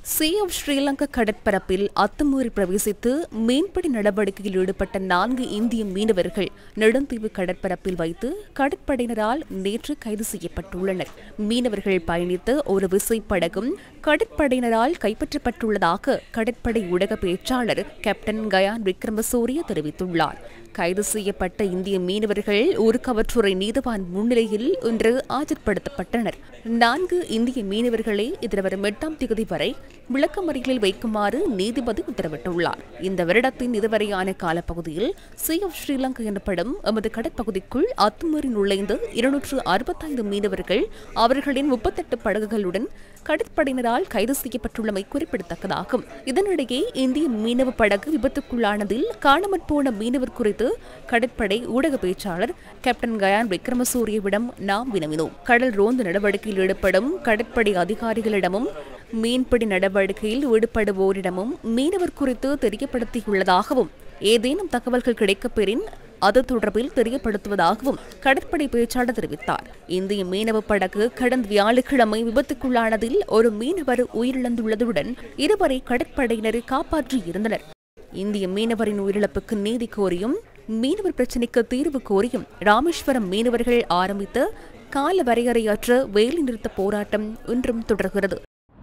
C of Sri Lanka கடற்பரப்பில் அத்துமீறி பிரவேசித்து மீன்பிடி நடவடிக்கையில் ஈடுபட்ட நான்கு இந்திய மீனவர்கள் நெடுந்தீவு கடற்பரப்பில் வைத்து கடற்படையினரால் நேற்று கைது செய்யப்பட்டுள்ளனர் மீனவர்கள் பயணித்த ஒரு விசைப்படகும் கடற்படையினரால் கைப்பற்றப்பட்டுள்ளதாக கடற்படை ஊடக பேச்சாளர் கேப்டன் கயான் விக்ரமசூரிய தெரிவித்துள்ளார் கைது செய்யப்பட்ட இந்திய மீனவர்கள் ஒரு கவற்றுறை நீதவான் முன்னிலையில் இன்று ஆஜர்படுத்தப்பட்டனர் நான்கு இந்திய மீனவர்களை எதிர்வரும் எட்டாம் தேதி வரை விளக்கமறியலில் வைக்குமாறு நீதிபதி உத்தரவிட்டுள்ளார் இந்த வருடத்தின் இதுவரையான காலப்பகுதியில் சி ஆஃப் ஸ்ரீலங்கா எனப்படும் எமது கடற்பகுதிக்குள் அத்துமீறி நுழைந்த இருநூற்று அறுபத்தைந்து மீனவர்கள் அவர்களின் முப்பத்தெட்டு படகுகளுடன் கடற்படையினரால் கைது செய்யப்பட்டுள்ளமை குறிப்பிடத்தக்கதாகும் இதனிடையே இந்திய மீனவ படகு விபத்துக்குள்ளானதில் காணாமற் போன மீனவர் குறித்து கடற்படை ஊடக பேச்சாளர் கேப்டன் கயான் விக்ரமசூரியவிடம் நாம் வினவினோம் கடல் ரோந்து நடவடிக்கையில் ஈடுபடும் கடற்படை அதிகாரிகளிடமும் மீன்பிடி நடவடிக்கையில் ஈடுபடுவோரிடமும் மீனவர் குறித்து தெரியப்படுத்தியுள்ளதாகவும் ஏதேனும் தகவல்கள் கிடைக்கப்பெறின் அது தொடர்பில் தெரியப்படுத்துவதாகவும் கடற்படை பேச்சாளர் தெரிவித்தார் இந்திய மீனவ படகு கடந்த வியாழக்கிழமை விபத்துக்குள்ளானதில் ஒரு மீனவர் உயிரிழந்துள்ளதுடன் இருவரை கடற்படையினர் காப்பாற்றியிருந்தனர் இந்திய மீனவரின் உயிரிழப்புக்கு நீதி கோரியும் மீனவர் பிரச்சினைக்கு தீர்வு கோரியும் ராமேஸ்வரம் மீனவர்கள் ஆரம்பித்த கால வரையறையற்ற வேலைநிறுத்த போராட்டம் இன்றும் தொடர்கிறது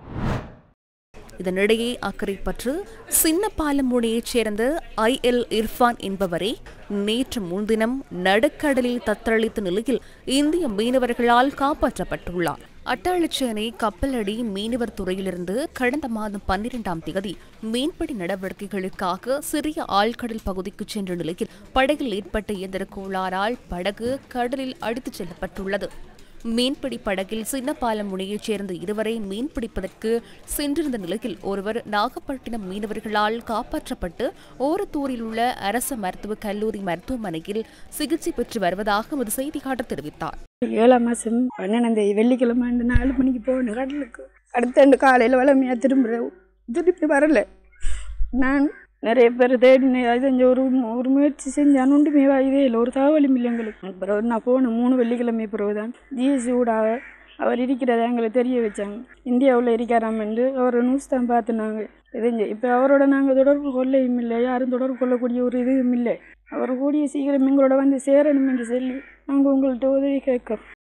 இதனிடையே அக்கரைப்பற்று சின்னப்பாலம் முனையைச் சேர்ந்த ஐ எல் இர்ஃபான் என்பவரை நேற்று முன்தினம் நடுக்கடலில் தத்தளித்த நிலையில் இந்திய மீனவர்களால் காப்பாற்றப்பட்டுள்ளார் அட்டாளச்சேனை கப்பலடி மீனவர் துறையிலிருந்து கடந்த மாதம் பன்னிரெண்டாம் தேதி மீன்பிடி நடவடிக்கைகளுக்காக சிறிய ஆழ்கடல் பகுதிக்கு சென்ற நிலையில் படகில் ஏற்பட்ட இயந்திர கோளாறால் படகு கடலில் அடித்துச் செல்லப்பட்டுள்ளது மீன்பிடி படகில் சின்னப்பாலம் முனையைச் சேர்ந்த இருவரை மீன்பிடிப்பதற்கு சென்றிருந்த நிலையில் ஒருவர் நாகப்பட்டினம் மீனவர்களால் காப்பாற்றப்பட்டு ஓரத்தூரில் உள்ள அரசு மருத்துவக் கல்லூரி மருத்துவமனையில் சிகிச்சை பெற்று வருவதாக ஒரு செய்தியாளர் தெரிவித்தார் ஏழாம் மாதம் பன்னெண்டாம் தேதி வெள்ளிக்கிழமை ரெண்டு நாலு மணிக்கு போகணும் கடலுக்கு அடுத்த ரெண்டு காலையில் வளமையாக திரும்புகிறேன் திருப்பி வரல நான் நிறைய பேர் தேடின அது செஞ்ச ஒரு ஒரு முயற்சி செஞ்சான் ஒன்றுமே இதே இல்லை ஒரு தகவலும் இல்லை எங்களுக்கு அப்புறம் நான் போன மூணு வெள்ளிக்கிழமை பிறகு தான் ஜிஎஸ்சி ஊடாக அவர் இருக்கிறத எங்களுக்கு தெரிய வச்சாங்க இந்தியாவில் இருக்காராம் என்று அவர் நியூஸ் தான் பார்த்துனாங்க தெரிஞ்சு இப்போ அவரோட நாங்கள் தொடர்பு கொள்ளையும் இல்லை யாரும் தொடர்பு கொள்ளக்கூடிய ஒரு இதுவும் இல்லை அவர் கூடிய சீக்கிரம் எங்களோட வந்து சேரணும் என்று சொல்லி நாங்கள் உங்கள்கிட்ட உதவி கேட்குறோம்